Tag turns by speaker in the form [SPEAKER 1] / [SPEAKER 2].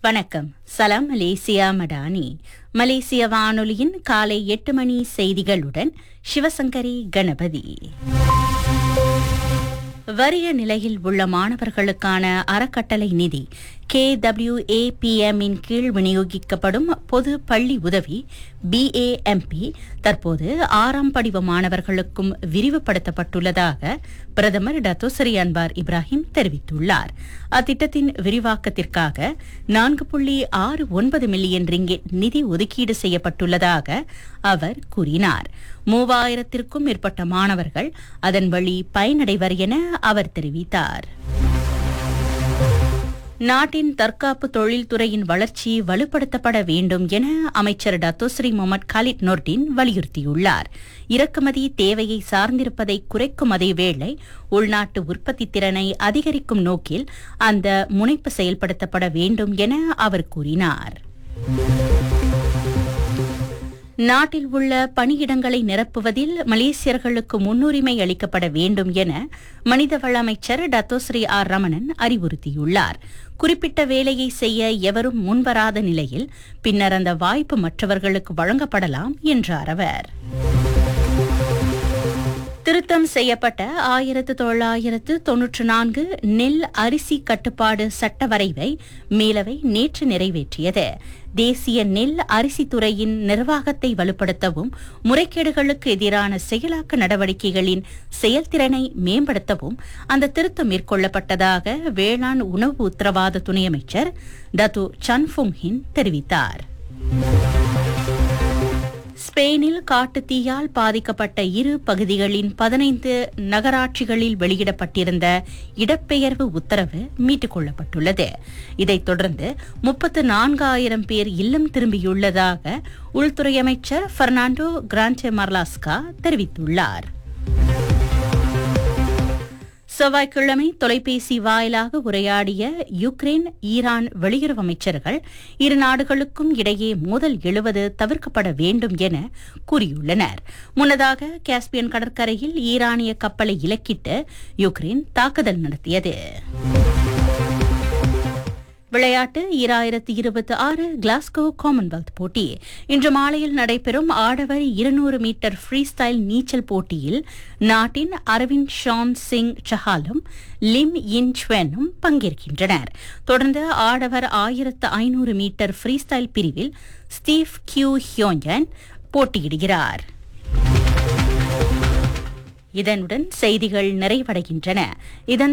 [SPEAKER 1] வணக்கம் சலாம் மலேசியா மடானி மலேசிய வானொலியின் காலை எட்டு மணி செய்திகளுடன் சிவசங்கரி கணபதி வறிய நிலையில் உள்ள மாணவர்களுக்கான அறக்கட்டளை நிதி KWAPM இன் கீழ் விநியோகிக்கப்படும் பொது பள்ளி உதவி பிஏஎம்பி தற்போது ஆறாம் படிவ மாணவர்களுக்கும் விரிவுபடுத்தப்பட்டுள்ளதாக பிரதமர் டத்தோசரி அன்பார் இப்ராஹிம் தெரிவித்துள்ளார் அத்திட்டத்தின் விரிவாக்கத்திற்காக நான்கு புள்ளி ஆறு ஒன்பது மில்லியன் ரிங்கெட் நிதி ஒதுக்கீடு செய்யப்பட்டுள்ளதாக அவர் கூறினார் மூவாயிரத்திற்கும் மேற்பட்ட மாணவர்கள் அதன் வழி பயனடைவர் என அவர் தெரிவித்தார் நாட்டின் தற்காப்பு தொழில்துறையின் வளர்ச்சி வலுப்படுத்தப்பட வேண்டும் என அமைச்சர் டத்தோஸ்ரீ முகமது காலித் நொர்டின் வலியுறுத்தியுள்ளார் இறக்குமதி தேவையை சார்ந்திருப்பதை குறைக்கும் அதேவேளை உள்நாட்டு உற்பத்தி திறனை அதிகரிக்கும் நோக்கில் அந்த முனைப்பு செயல்படுத்தப்பட வேண்டும் என அவர் கூறினார் நாட்டில் உள்ள பணியிடங்களை நிரப்புவதில் மலேசியர்களுக்கு முன்னுரிமை அளிக்கப்பட வேண்டும் என மனிதவள அமைச்சர் டத்தோஸ்ரீ ஆர் ரமணன் அறிவுறுத்தியுள்ளார் குறிப்பிட்ட வேலையை செய்ய எவரும் முன்வராத நிலையில் பின்னர் அந்த வாய்ப்பு மற்றவர்களுக்கு வழங்கப்படலாம் என்றார் அவர் திருத்தம் செய்யப்பட்ட ஆயிரத்து தொள்ளாயிரத்து தொன்னூற்று நான்கு நெல் அரிசி கட்டுப்பாடு சட்ட வரைவை மேலவை நேற்று நிறைவேற்றியது தேசிய நெல் அரிசி துறையின் நிர்வாகத்தை வலுப்படுத்தவும் முறைகேடுகளுக்கு எதிரான செயலாக்க நடவடிக்கைகளின் செயல்திறனை மேம்படுத்தவும் அந்த திருத்தம் மேற்கொள்ளப்பட்டதாக வேளாண் உணவு உத்தரவாத துணை அமைச்சர் டத்து சன்ஃபுங் ஹின் தெரிவித்தார் ஸ்பெயினில் காட்டுத் தீயால் பாதிக்கப்பட்ட இரு பகுதிகளின் பதினைந்து நகராட்சிகளில் வெளியிடப்பட்டிருந்த இடப்பெயர்வு உத்தரவு மீட்டுக் கொள்ளப்பட்டுள்ளது இதைத் தொடர்ந்து முப்பத்து நான்காயிரம் பேர் இல்லம் திரும்பியுள்ளதாக உள்துறை அமைச்சர் பெர்னாண்டோ கிராண்டே மர்லாஸ்கா தெரிவித்துள்ளார் செவ்வாய்க்கிழமை தொலைபேசி வாயிலாக உரையாடிய யுக்ரைன் ஈரான் வெளியுறவு அமைச்சர்கள் இரு நாடுகளுக்கும் இடையே மோதல் எழுவது தவிர்க்கப்பட வேண்டும் என கூறியுள்ளனர் முன்னதாக காஸ்பியன் கடற்கரையில் ஈரானிய கப்பலை இலக்கிட்டு யுக்ரைன் தாக்குதல் நடத்தியது விளையாட்டு ஈராயிரத்து இருபத்தி ஆறு கிளாஸ்கோ காமன்வெல்த் போட்டி இன்று மாலையில் நடைபெறும் ஆடவர் இருநூறு மீட்டர் ஃப்ரீ ஸ்டைல் நீச்சல் போட்டியில் நாட்டின் அரவிந்த் ஷான் சிங் சஹாலும் லிம் இன் ச்வெனும் பங்கேற்கின்றனர் தொடர்ந்து ஆடவர் ஆயிரத்து ஐநூறு மீட்டர் ஃப்ரீ ஸ்டைல் பிரிவில் ஸ்டீவ் கியூ ஹியோஞ்சன் போட்டியிடுகிறார் இதனுடன் செய்திகள் நிறைவடைகின்றன இதன்